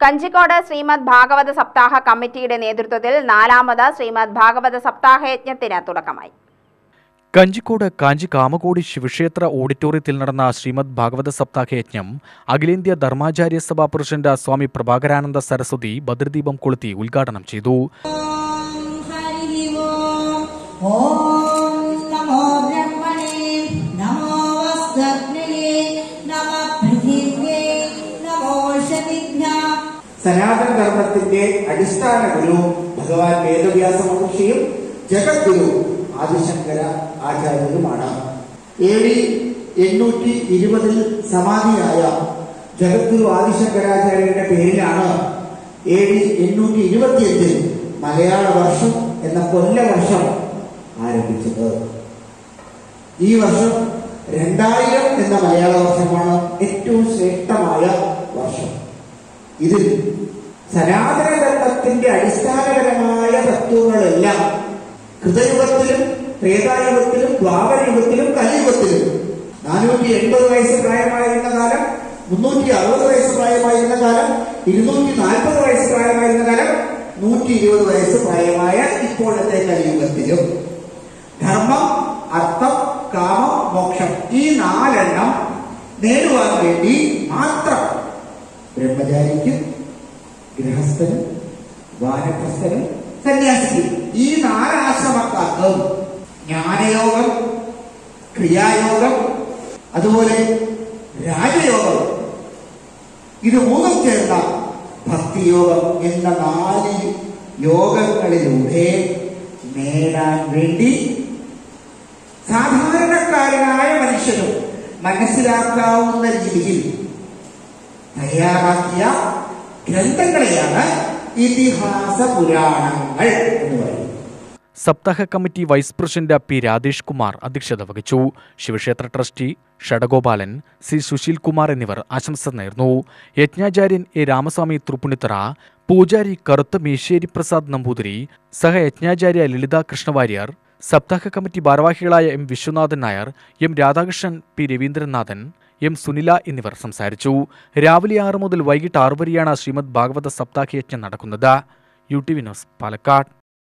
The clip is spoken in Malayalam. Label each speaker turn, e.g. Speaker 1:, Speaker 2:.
Speaker 1: കഞ്ചിക്കോട് ശ്രീമദ് ഭാഗവത സപ്താഹ കമ്മിറ്റിയുടെ നേതൃത്വത്തിൽ നാലാമത് ശ്രീമദ് ഭാഗവത സപ്താഹയജ്ഞത്തിന് തുടക്കമായി
Speaker 2: കഞ്ചിക്കോട് കാഞ്ചി കാമകോടി ശിവക്ഷേത്ര ഓഡിറ്റോറിയത്തിൽ നടന്ന ശ്രീമദ് ഭാഗവത സപ്താഹയജ്ഞം അഖിലേന്ത്യാ ധർമാചാര്യ സഭാ പ്രസിഡന്റ് സ്വാമി പ്രഭാകരാനന്ദ സരസ്വതി ഭദ്രദീപം കൊളുത്തി ഉദ്ഘാടനം ചെയ്തു
Speaker 3: ഹരി ഓം ഓം നമോ ബ്രഹ്മണേ നമോ വസ്തുഭ്യേ നമ പൃഥിവ്യേ നമോ ശതിഭ്യ
Speaker 4: സനാതന ധർമ്മത്തിന്റെ അടിസ്ഥാന ഗുരു ഭഗവാൻ വേദവ്യാസ മഹർഷിയും ജഗദ്ഗുരു ആദിശങ്കര ആചാര്യരുമാണ് എ ഡി എണ്ണൂറ്റി ഇരുപതിൽ സമാധിയായ ജഗദ്ഗുരു ആദിശങ്കരാചാര്യരുടെ പേരിലാണ് എ ഡി എണ്ണൂറ്റി ഇരുപത്തിയഞ്ചിൽ മലയാള വർഷം എന്ന കൊല്ലവർഷം ആരംഭിച്ചത് ഈ വർഷം രണ്ടായിരം എന്ന മലയാള വർഷമാണ് ഏറ്റവും ശ്രേഷ്ഠമായ വർഷം ഇതിൽ സനാതനധർമ്മത്തിന്റെ അടിസ്ഥാനപരമായ തത്വങ്ങളെല്ലാം കൃതയുഗത്തിലും ത്രേതായുഗത്തിലും ദ്വാപരയുഗത്തിലും കലിയുഗത്തിലും നാനൂറ്റി എൺപത് വയസ്സ് പ്രായമായിരുന്ന കാലം മുന്നൂറ്റി അറുപത് വയസ്സ് പ്രായമായിരുന്ന കാലം ഇരുന്നൂറ്റി നാൽപ്പത് വയസ്സ് പ്രായമായിരുന്ന കാലം നൂറ്റി ഇരുപത് വയസ്സ് പ്രായമായ ഇപ്പോഴത്തെ കലിയുഗത്തിലും ധർമ്മം അർത്ഥം കാമം മോക്ഷം ഈ നാലെണ്ണം നേടുവാൻ വേണ്ടി മാത്രം ബ്രഹ്മചാരിക്കും ഗൃഹസ്ഥനും വാനപ്രസ്ഥനും സന്യാസിക്കും ഈ നാലാശ്രമക്കാർക്കും ജ്ഞാനയോഗം ക്രിയായോഗം അതുപോലെ രാജയോഗം ഇത് മൂന്നും ചേർന്ന ഭക്തിയോഗം എന്ന നാല് യോഗങ്ങളിലൂടെ നേടാൻ വേണ്ടി സാധാരണക്കാരനായ മനുഷ്യനും മനസ്സിലാക്കാവുന്ന രീതിയിൽ തയ്യാറാക്കിയ ഗ്രന്ഥങ്ങളെയാണ് ഇതിഹാസ പുരാണങ്ങൾ എന്ന് പറയുന്നത്
Speaker 2: സപ്താഹ committee vice president P Radhesh Kumar അധ്യക്ഷത വഹിച്ചു ശിവക്ഷേത്ര ട്രസ്റ്റി ഷഡഗോപാലൻ സി സുശീൽ കുമാർ എന്നിവർ ആശംസ നേർന്നു യജ്ഞാചാര്യൻ എ രാമസ്വാമി തൃപ്പുണിത്തറ പൂജാരി കറുത്ത മേശ്ശേരി പ്രസാദ് നമ്പൂതിരി സഹയജ്ഞാചാര്യ ലളിത കൃഷ്ണവാര്യർ സപ്താഹ കമ്മിറ്റി ഭാരവാഹികളായ M Viswanathan Nair M Radhakrishnan P Raveendranathan M Sunila എന്നിവർ സംസാരിച്ചു രാവിലെ ആറ് മുതൽ വൈകിട്ട് ആറ് വരെയാണ് ശ്രീമദ് ഭാഗവത സപ്താഹയജ്ഞം നടക്കുന്നത് U T V news Palakkad